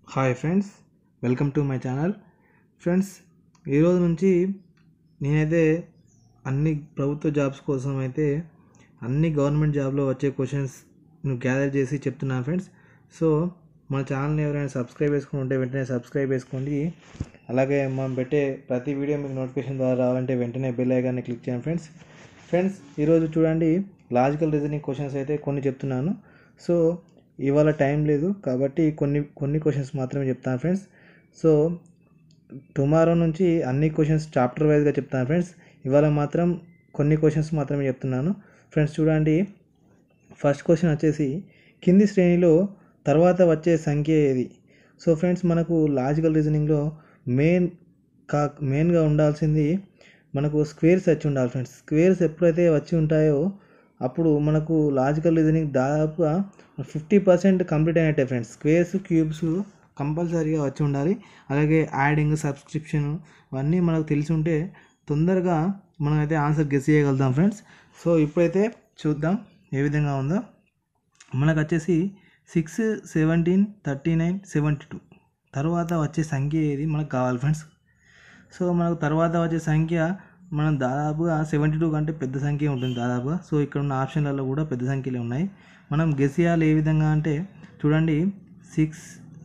hi friends welcome to my channel friends ఈరోజు నుంచి నేనైతే అన్ని ప్రభుత్వ జాబ్స్ కోసం అయితే అన్ని గవర్నమెంట్ జాబ్లో వచ్చే క్వశ్చన్స్ గ్యాదర్ చేసి చెప్తున్నాను ఫ్రెండ్స్ సో మన ఛానల్ని ఎవరైనా సబ్స్క్రైబ్ చేసుకుని ఉంటే వెంటనే సబ్స్క్రైబ్ చేసుకోండి అలాగే మనం పెట్టే ప్రతి వీడియో మీకు నోటిఫికేషన్ ద్వారా రావాలంటే వెంటనే బెల్ ఐకాన్ని క్లిక్ చేయండి ఫ్రెండ్స్ ఫ్రెండ్స్ ఈరోజు చూడండి లాజికల్ రీజనింగ్ క్వశ్చన్స్ అయితే కొన్ని చెప్తున్నాను సో ఇవాళ టైం లేదు కాబట్టి కొన్ని కొన్ని క్వశ్చన్స్ మాత్రమే చెప్తాను ఫ్రెండ్స్ సో టుమారో నుంచి అన్ని క్వశ్చన్స్ చాప్టర్ వైజ్గా చెప్తాను ఫ్రెండ్స్ ఇవాళ మాత్రం కొన్ని క్వశ్చన్స్ మాత్రమే చెప్తున్నాను ఫ్రెండ్స్ చూడండి ఫస్ట్ క్వశ్చన్ వచ్చేసి కింది శ్రేణిలో తర్వాత వచ్చే సంఖ్య ఏది సో ఫ్రెండ్స్ మనకు లాజికల్ రీజనింగ్లో మెయిన్ కా మెయిన్గా ఉండాల్సింది మనకు స్క్వేర్స్ వచ్చి ఉండాలి ఫ్రెండ్స్ స్క్వేర్స్ ఎప్పుడైతే వచ్చి ఉంటాయో అప్పుడు మనకు లాజికల్ రీజనింగ్ దాదాపుగా ఫిఫ్టీ పర్సెంట్ కంప్లీట్ అయినట్టే ఫ్రెండ్స్ స్క్వేర్స్ క్యూబ్స్ కంపల్సరీగా వచ్చి ఉండాలి అలాగే యాడింగ్ సబ్స్క్రిప్షన్ అవన్నీ మనకు తెలిసి ఉంటే తొందరగా మనం అయితే ఆన్సర్ గెస్ చేయగలుగుతాం ఫ్రెండ్స్ సో ఇప్పుడైతే చూద్దాం ఏ విధంగా ఉందో మనకు వచ్చేసి six seventeen thirty nine seventy two తర్వాత వచ్చే సంఖ్య ఏది మనకు కావాలి ఫ్రెండ్స్ సో మనకు తర్వాత వచ్చే సంఖ్య మనం దాదాపుగా సెవెంటీ టూ కంటే పెద్ద సంఖ్య ఉంటుంది దాదాపుగా సో ఇక్కడ ఉన్న ఆప్షన్లలో కూడా పెద్ద సంఖ్యలే ఉన్నాయి మనం గెస్ చేయాలి ఏ విధంగా అంటే చూడండి సిక్స్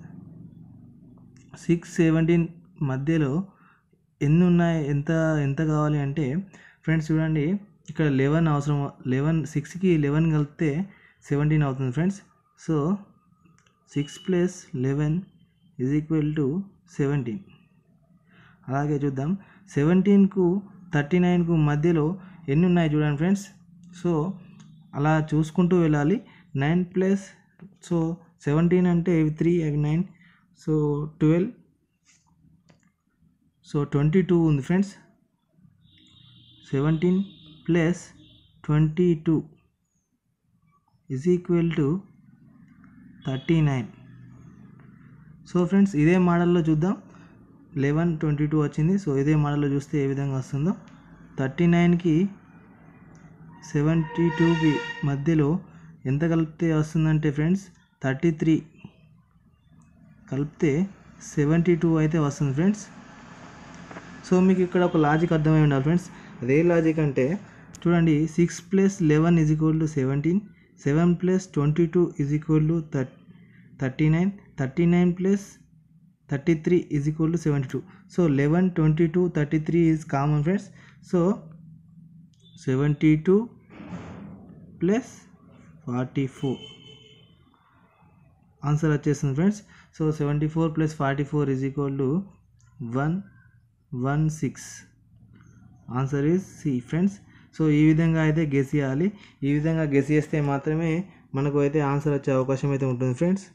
సిక్స్ సెవెంటీన్ మధ్యలో ఎన్ని ఉన్నాయి ఎంత ఎంత కావాలి అంటే ఫ్రెండ్స్ చూడండి ఇక్కడ లెవెన్ అవసరం లెవెన్ సిక్స్కి లెవెన్ కలిపితే సెవెంటీన్ అవుతుంది friends so six plus eleven is equal to seventeen అలాగే చూద్దాం సెవెంటీన్కు థర్టీ నైన్కు మధ్యలో ఎన్ని ఉన్నాయి చూడండి ఫ్రెండ్స్ సో అలా చూసుకుంటూ వెళ్ళాలి నైన్ ప్లస్ సో సెవెంటీన్ అంటే ఇవి త్రీ అవి nine so twelve so twenty two ఉంది friends seventeen plus twenty two is equal to thirty nine so friends ఇదే మోడల్లో చూద్దాం లెవెన్ ట్వంటీ టూ వచ్చింది సో ఇదే మోడల్లో చూస్తే ఏ విధంగా వస్తుందో థర్టీ నైన్కి సెవెంటీ టూకి మధ్యలో ఎంత కలిపితే వస్తుందంటే ఫ్రెండ్స్ థర్టీ త్రీ కలిపితే సెవెంటీ టూ అయితే వస్తుంది ఫ్రెండ్స్ సో మీకు ఇక్కడ ఒక లాజిక్ అర్థమై ఉండాలి ఫ్రెండ్స్ అదే లాజిక్ అంటే చూడండి six plus eleven is equal to seventeen seven plus twenty two is equal to thir thirty nine thirty nine plus thirty three is equal to seventy two so eleven twenty two thirty three is common friends so seventy two plus forty four answer వచ్చేస్తుంది friends so seventy four plus forty four is equal to one one six answer is C friends so ఈ విధంగా అయితే guess చేయాలి ఈ విధంగా guess చేస్తే మాత్రమే మనకు అయితే ఆన్సర్ వచ్చే అవకాశం అయితే ఉంటుంది ఫ్రెండ్స్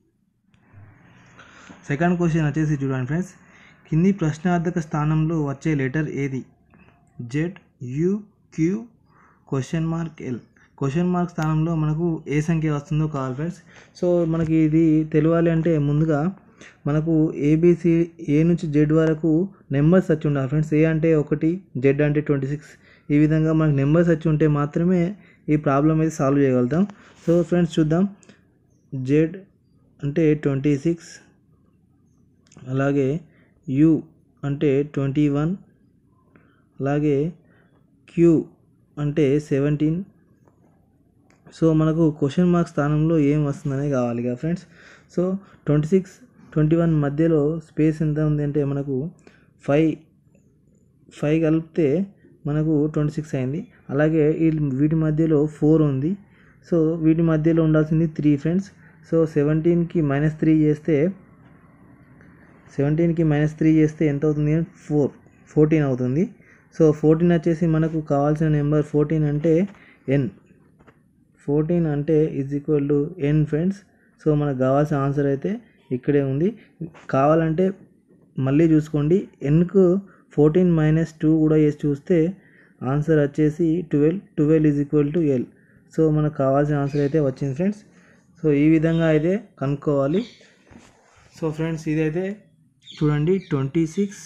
సెకండ్ క్వశ్చన్ వచ్చేసి చూడండి ఫ్రెండ్స్ కింది ప్రశ్నార్థక స్థానంలో వచ్చే లెటర్ ఏది Z U Q question mark L question mark స్థానంలో మనకు ఏ సంఖ్య వస్తుందో కావాలి ఫ్రెండ్స్ సో మనకి ఇది తెలియాలి అంటే ముందుగా మనకు ఏబిసి ఏ నుంచి జెడ్ వరకు నెంబర్స్ వచ్చి ఉండాలి ఫ్రెండ్స్ ఏ అంటే ఒకటి జెడ్ అంటే ట్వంటీ సిక్స్ ఈ విధంగా మనకు నెంబర్స్ వచ్చి ఉంటే మాత్రమే ఈ ప్రాబ్లం అయితే సాల్వ్ చేయగలుగుతాం సో ఫ్రెండ్స్ చూద్దాం జెడ్ అంటే ట్వంటీ సిక్స్ అలాగే యు అంటే ట్వంటీ వన్ అలాగే క్యూ అంటే సెవెంటీన్ సో మనకు క్వశ్చన్ మార్క్ స్థానంలో ఏం వస్తుందనే కావాలి కదా friends so twenty six twenty one మధ్యలో స్పేస్ ఎంత ఉంది అంటే మనకు ఫైవ్ ఫైవ్ కలిపితే మనకు ట్వంటీ సిక్స్ అయింది అలాగే వీటి మధ్యలో ఫోర్ ఉంది సో వీటి మధ్యలో ఉండాల్సింది త్రీ ఫ్రెండ్స్ సో సెవెంటీన్కి మైనస్ త్రీ చేస్తే సెవెంటీన్కి మైనస్ త్రీ చేస్తే ఎంత అవుతుంది ఫోర్ ఫోర్టీన్ అవుతుంది సో ఫోర్టీన్ వచ్చేసి మనకు కావాల్సిన నెంబర్ ఫోర్టీన్ అంటే ఎన్ ఫోర్టీన్ అంటే is equal to N friends so మనకు కావాల్సిన ఆన్సర్ అయితే ఇక్కడే ఉంది కావాలంటే మళ్ళీ చూసుకోండి ఎన్కు ఫోర్టీన్ మైనస్ టూ కూడా వేసి చూస్తే ఆన్సర్ వచ్చేసి twelve twelve is equal to L so మనకు కావాల్సిన ఆన్సర్ అయితే వచ్చింది ఫ్రెండ్స్ సో ఈ విధంగా అయితే కనుక్కోవాలి సో ఫ్రెండ్స్ ఇదైతే చూడండి ట్వంటీ సిక్స్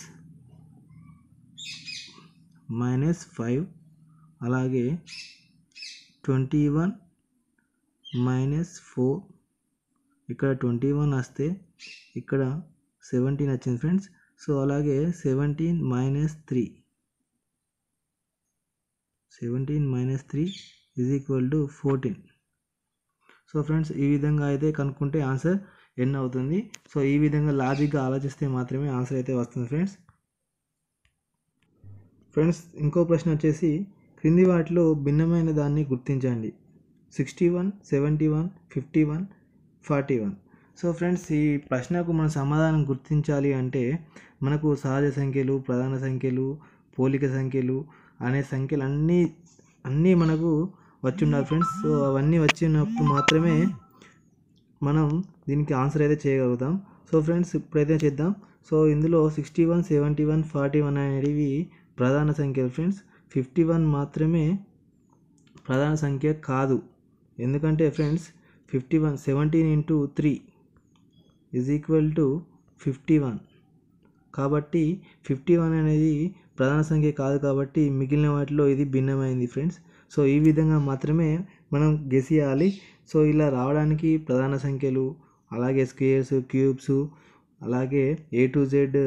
మైనస్ ఫైవ్ అలాగే ట్వంటీ వన్ మైనస్ ఫోర్ ఇక్కడ ట్వంటీ వన్ వస్తే ఇక్కడ సెవెంటీన్ వచ్చింది ఫ్రెండ్స్ సో అలాగే seventeen minus three seventeen minus three is equal to fourteen so friends ఈ విధంగా అయితే కనుక్కుంటే ఆన్సర్ ఎన్ అవుతుంది సో ఈ విధంగా లాజిక్గా ఆలోచిస్తే మాత్రమే ఆన్సర్ అయితే వస్తుంది ఫ్రెండ్స్ ఫ్రెండ్స్ ఇంకో ప్రశ్న వచ్చేసి క్రింది వాటిలో భిన్నమైన దాన్ని గుర్తించండి sixty one seventy one fifty one forty one so friends ఈ ప్రశ్నకు మన సమాధానం గుర్తించాలి అంటే మనకు సహజ సంఖ్యలు ప్రధాన సంఖ్యలు పోలిక సంఖ్యలు అనే సంఖ్యలు అన్నీ అన్నీ మనకు వచ్చి ఉండాలి ఫ్రెండ్స్ సో అవన్నీ వచ్చినప్పుడు మాత్రమే మనం దీనికి ఆన్సర్ అయితే చేయగలుగుతాం సో ఫ్రెండ్స్ ఇప్పుడైతే చేద్దాం సో ఇందులో sixty one seventy one forty one అనేటివి ప్రధాన సంఖ్యలు ఫ్రెండ్స్ ఫిఫ్టీ వన్ మాత్రమే ప్రధాన సంఖ్య కాదు ఎందుకంటే friends fifty one seventeen into three is equal to fifty one కాబట్టి ఫిఫ్టీ వన్ అనేది ప్రధాన సంఖ్య కాదు కాబట్టి మిగిలిన వాటిలో ఇది భిన్నమైంది ఫ్రెండ్స్ సో ఈ విధంగా మాత్రమే మనం గెస్ చేయాలి సో ఇలా రావడానికి ప్రధాన సంఖ్యలు అలాగే స్క్వేర్స్ క్యూబ్స్ అలాగే ఏ టు జెడ్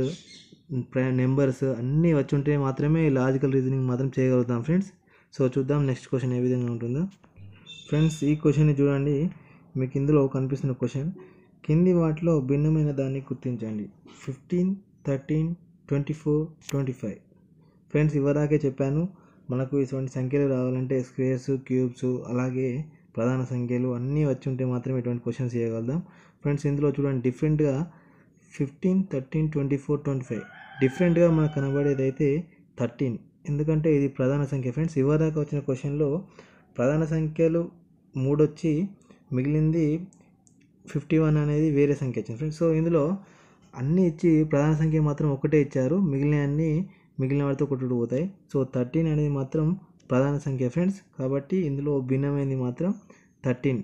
నెంబర్స్ అన్నీ వచ్చి ఉంటే మాత్రమే లాజికల్ రీజనింగ్ మాత్రం చేయగలుగుతాం ఫ్రెండ్స్ సో చూద్దాం నెక్స్ట్ క్వశ్చన్ ఏ విధంగా ఉంటుందో ఫ్రెండ్స్ ఈ క్వశ్చన్ని చూడండి మీకు ఇందులో కనిపిస్తున్న క్వశ్చన్ కింది వాటిలో భిన్నమైన దాన్ని గుర్తించండి fifteen thirteen twenty four twenty five friends ఇవరాకే చెప్పాను మనకు ఇటువంటి సంఖ్యలు రావాలంటే స్క్వేర్స్ క్యూబ్స్ అలాగే ప్రధాన సంఖ్యలు అన్నీ వచ్చి ఉంటే మాత్రమే ఇటువంటి క్వశ్చన్స్ చేయగలుగుతాం ఫ్రెండ్స్ ఇందులో చూడండి డిఫరెంట్గా fifteen thirteen twenty four twenty five డిఫరెంట్గా మనకు కనబడేది అయితే థర్టీన్ ఎందుకంటే ఇది ప్రధాన సంఖ్య ఫ్రెండ్స్ ఇవరాక వచ్చిన క్వశ్చన్లో ప్రధాన సంఖ్యలు మూడు వచ్చి మిగిలింది ఫిఫ్టీ వన్ అనేది వేరే సంఖ్య వచ్చింది ఫ్రెండ్స్ సో ఇందులో అన్నీ ఇచ్చి ప్రధాన సంఖ్య మాత్రం ఒకటే ఇచ్చారు మిగిలిన అన్నీ మిగిలిన వాటితో కొట్టుడు పోతాయి సో థర్టీన్ అనేది మాత్రం ప్రధాన సంఖ్య ఫ్రెండ్స్ కాబట్టి ఇందులో భిన్నమైనది మాత్రం థర్టీన్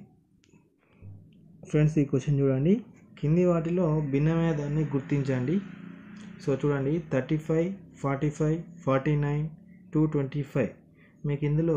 ఫ్రెండ్స్ ఈ క్వశ్చన్ చూడండి కింది వాటిలో భిన్నమైన దాన్ని గుర్తించండి సో చూడండి thirty five forty five forty nine two twenty five మీకు ఇందులో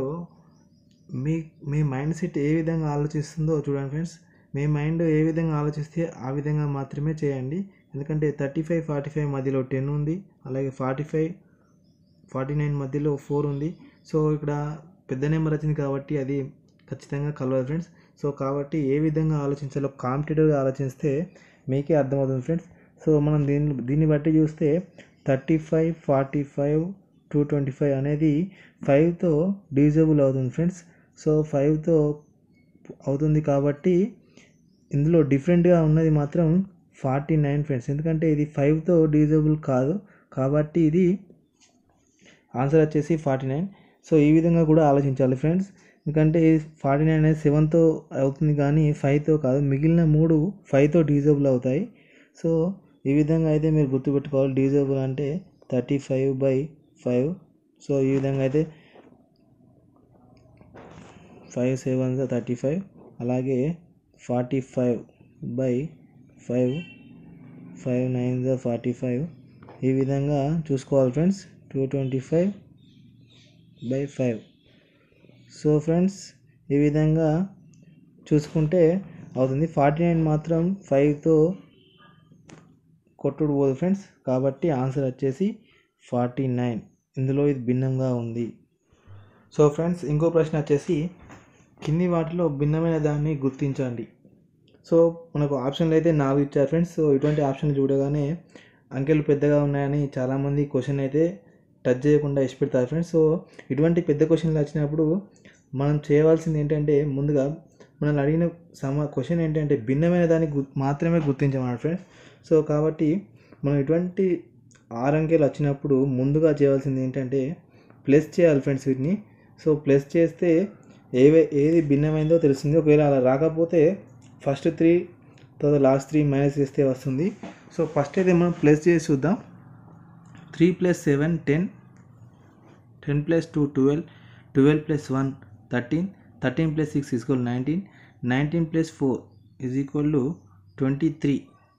మీ మీ మైండ్ సెట్ ఏ విధంగా ఆలోచిస్తుందో చూడండి ఫ్రెండ్స్ మీ మైండ్ ఏ విధంగా ఆలోచిస్తే ఆ విధంగా మాత్రమే చేయండి ఎందుకంటే థర్టీ ఫైవ్ ఫార్టీ ఫైవ్ మధ్యలో టెన్ ఉంది అలాగే ఫార్టీ ఫైవ్ ఫార్టీ నైన్ మధ్యలో ఫోర్ ఉంది సో ఇక్కడ పెద్ద నెంబర్ వచ్చింది కాబట్టి అది ఖచ్చితంగా కలవదు ఫ్రెండ్స్ సో కాబట్టి ఏ విధంగా ఆలోచించాలో కాంపిటేటివ్గా ఆలోచిస్తే మీకే అర్థమవుతుంది ఫ్రెండ్స్ సో మనం దీన్ని దీన్ని బట్టి చూస్తే thirty five forty five two twenty five అనేది ఫైవ్తో డివిజబుల్ అవుతుంది ఫ్రెండ్స్ సో ఫైవ్తో అవుతుంది కాబట్టి ఇందులో డిఫరెంట్గా ఉన్నది మాత్రం ఫార్టీ నైన్ ఫ్రెండ్స్ ఎందుకంటే ఇది ఫైవ్తో డివిజబుల్ కాదు కాబట్టి ఇది ఆన్సర్ వచ్చేసి ఫార్టీ నైన్ సో ఈ విధంగా కూడా ఆలోచించాలి ఫ్రెండ్స్ ఎందుకంటే ఫార్టీ నైన్ అనేది సెవెన్తో అవుతుంది కానీ ఫైవ్తో కాదు మిగిలిన మూడు ఫైవ్తో డివిజబుల్ అవుతాయి సో ఈ విధంగా అయితే మీరు గుర్తుపెట్టుకోవాలి డివిజబుల్ అంటే thirty five by five so ఈ విధంగా అయితే ఫైవ్ సెవెన్ థర్టీ ఫైవ్ అలాగే forty five by five five nine forty five ఈ విధంగా చూసుకోవాలి friends two twenty five by five so friends ఈ విధంగా చూసుకుంటే అవుతుంది ఫార్టీ నైన్ మాత్రం ఫైవ్తో కొట్టుడు పోదు ఫ్రెండ్స్ కాబట్టి ఆన్సర్ వచ్చేసి ఫార్టీ నైన్ ఇందులో ఇది భిన్నంగా ఉంది సో ఫ్రెండ్స్ ఇంకో ప్రశ్న వచ్చేసి కింది వాటిలో భిన్నమైన దాన్ని గుర్తించండి సో మనకు ఆప్షన్లు అయితే నాలుగు ఇచ్చారు ఫ్రెండ్స్ సో ఇటువంటి ఆప్షన్ చూడగానే అంకెలు పెద్దగా ఉన్నాయని చాలామంది క్వశ్చన్ అయితే టచ్ చేయకుండా ఇష్టపెడతారు ఫ్రెండ్స్ సో ఇటువంటి పెద్ద క్వశ్చన్లు వచ్చినప్పుడు మనం చేయవలసింది ఏంటంటే ముందుగా మనల్ని అడిగిన సమ క్వశ్చన్ ఏంటంటే భిన్నమైన దాన్ని గు మాత్రమే గుర్తించమన్నాడు ఫ్రెండ్స్ సో కాబట్టి మనం ఇటువంటి ఆరు అంకెలు వచ్చినప్పుడు ముందుగా చేయవలసింది ఏంటంటే ప్లస్ చేయాలి ఫ్రెండ్స్ వీటిని సో ప్లస్ చేస్తే ఏవే ఏది భిన్నమైందో తెలుస్తుంది ఒకవేళ అలా రాకపోతే ఫస్ట్ త్రీ తర్వాత లాస్ట్ త్రీ మైనస్ చేస్తే వస్తుంది సో ఫస్ట్ అయితే మనం ప్లస్ చేసి చూద్దాం three plus seven ten ten plus two twelve twelve plus one thirteen thirteen plus six equal nineteen nineteen plus four is equal to twenty three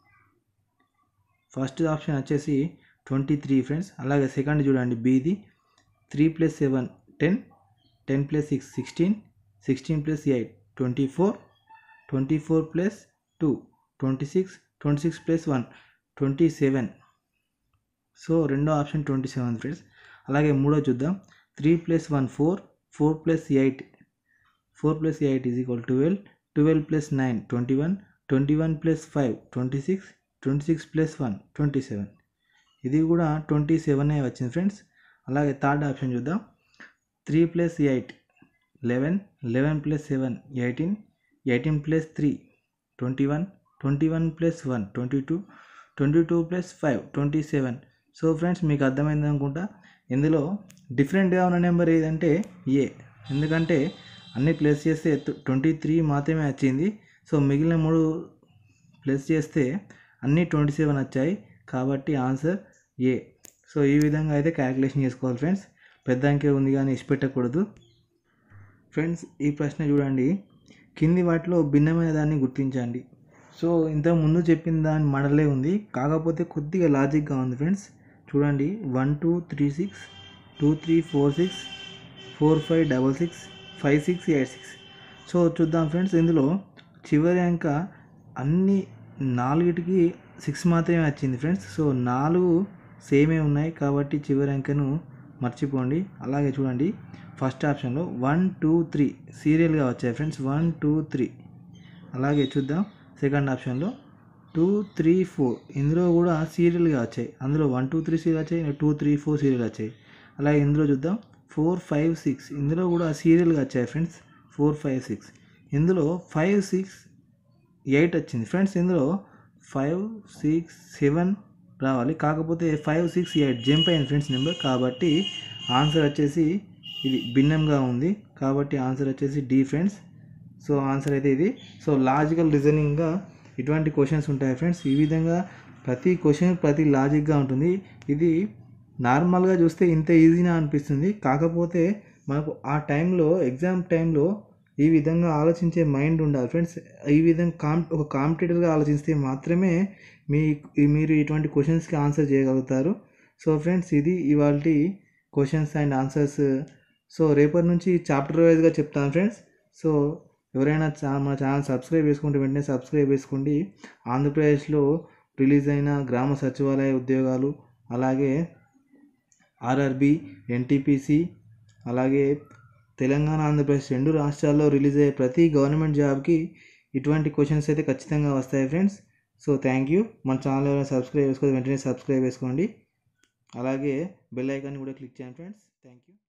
first option వచ్చేసి twenty three friends అలాగే second చూడండి బీది three plus seven ten ten plus six sixteen sixteen plus eight twenty four twenty four plus two twenty six twenty six plus one twenty seven so రెండో option twenty seven friends అలాగే మూడో చూద్దాం three plus one four four plus eight four plus eight is equal twelve twelve plus nine twenty one twenty one plus five twenty six twenty six plus one twenty seven ఇది కూడా twenty seven వచ్చింది friends అలాగే third option చూద్దాం three plus eight eleven eleven plus seven eighteen eighteen plus three twenty one twenty one plus one twenty two twenty two plus five twenty seven so friends మీకు అర్థమైంది అనుకుంటా ఇందులో డిఫరెంట్గా ఉన్న number ఏదంటే ఏ ఎందుకంటే అన్ని ప్లస్ చేస్తే ట్వంటీ త్రీ మాత్రమే వచ్చింది సో మిగిలిన మూడు ప్లస్ చేస్తే అన్నీ ట్వంటీ సెవెన్ వచ్చాయి కాబట్టి ఆన్సర్ ఏ సో ఈ విధంగా అయితే క్యాలిక్యులేషన్ చేసుకోవాలి ఫ్రెండ్స్ పెద్ద అంకె ఉంది కానీ ఇచ్చిపెట్టకూడదు ఫ్రెండ్స్ ఈ ప్రశ్న చూడండి కింది వాటిలో భిన్నమైన దాన్ని గుర్తించండి సో ఇంతకు ముందు చెప్పిన దాని మడలే ఉంది కాకపోతే కొద్దిగా లాజిక్గా ఉంది ఫ్రెండ్స్ చూడండి one two three six two three four six four five double six five six eight six so చూద్దాం ఫ్రెండ్స్ ఇందులో చివరి అంక అన్ని నాలుగిటికి సిక్స్ మాత్రమే వచ్చింది ఫ్రెండ్స్ సో నాలుగు సేమే ఉన్నాయి కాబట్టి చివరి అంకెను మర్చిపోండి అలాగే చూడండి ఫస్ట్ ఆప్షన్లో వన్ టూ త్రీ సీరియల్గా వచ్చాయి ఫ్రెండ్స్ వన్ టూ త్రీ అలాగే చూద్దాం సెకండ్ ఆప్షన్లో టూ త్రీ ఫోర్ ఇందులో కూడా సీరియల్గా వచ్చాయి అందులో వన్ టూ త్రీ సీరియల్ వచ్చాయి టూ త్రీ ఫోర్ సీరియల్ వచ్చాయి అలాగే ఇందులో చూద్దాం ఫోర్ ఫైవ్ సిక్స్ ఇందులో కూడా సీరియల్గా వచ్చాయి ఫ్రెండ్స్ ఫోర్ ఫైవ్ సిక్స్ ఇందులో ఫైవ్ సిక్స్ ఎయిట్ వచ్చింది ఫ్రెండ్స్ ఇందులో ఫైవ్ సిక్స్ సెవెన్ రావాలి కాకపోతే ఫైవ్ సిక్స్ ఎయిట్ జంప్ అయింది ఫ్రెండ్స్ నెంబర్ కాబట్టి ఆన్సర్ వచ్చేసి ఇది భిన్నంగా ఉంది కాబట్టి ఆన్సర్ వచ్చేసి డి ఫ్రెండ్స్ సో ఆన్సర్ అయితే ఇది సో లాజికల్ రీజనింగ్గా ఇటువంటి క్వశ్చన్స్ ఉంటాయి ఫ్రెండ్స్ ఈ విధంగా ప్రతి క్వశ్చన్ ప్రతి లాజిక్గా ఉంటుంది ఇది నార్మల్గా చూస్తే ఇంత ఈజీనా అనిపిస్తుంది కాకపోతే మనకు ఆ టైంలో ఎగ్జామ్ టైంలో ఈ విధంగా ఆలోచించే మైండ్ ఉండాలి ఫ్రెండ్స్ ఈ విధంగా కాం ఒక కాంపిటేటర్గా ఆలోచిస్తే మాత్రమే మీ మీరు ఇటువంటి క్వశ్చన్స్కి ఆన్సర్ చేయగలుగుతారు సో ఫ్రెండ్స్ ఇది ఇవాళ క్వశ్చన్స్ అండ్ ఆన్సర్స్ సో రేపటి నుంచి చాప్టర్ వైజ్గా చెప్తాను ఫ్రెండ్స్ సో ఎవరైనా చా మా ఛానల్ సబ్స్క్రైబ్ చేసుకుంటే వెంటనే సబ్స్క్రైబ్ చేసుకోండి ఆంధ్రప్రదేశ్లో రిలీజ్ అయిన గ్రామ సచివాలయ ఉద్యోగాలు అలాగే ఆర్ఆర్బి ఎన్టీపీసీ అలాగే తెలంగాణ ఆంధ్రప్రదేశ్ రెండు రాష్ట్రాల్లో రిలీజ్ అయ్యే ప్రతి గవర్నమెంట్ జాబ్కి ఇటువంటి క్వశ్చన్స్ అయితే ఖచ్చితంగా వస్తాయి ఫ్రెండ్స్ సో థ్యాంక్ యూ మన ఛానల్ ఎవరైనా సబ్స్క్రైబ్ చేసుకోండి వెంటనే సబ్స్క్రైబ్ చేసుకోండి అలాగే బెల్ ఐకాన్ని కూడా క్లిక్ చేయండి ఫ్రెండ్స్ థ్యాంక్ యూ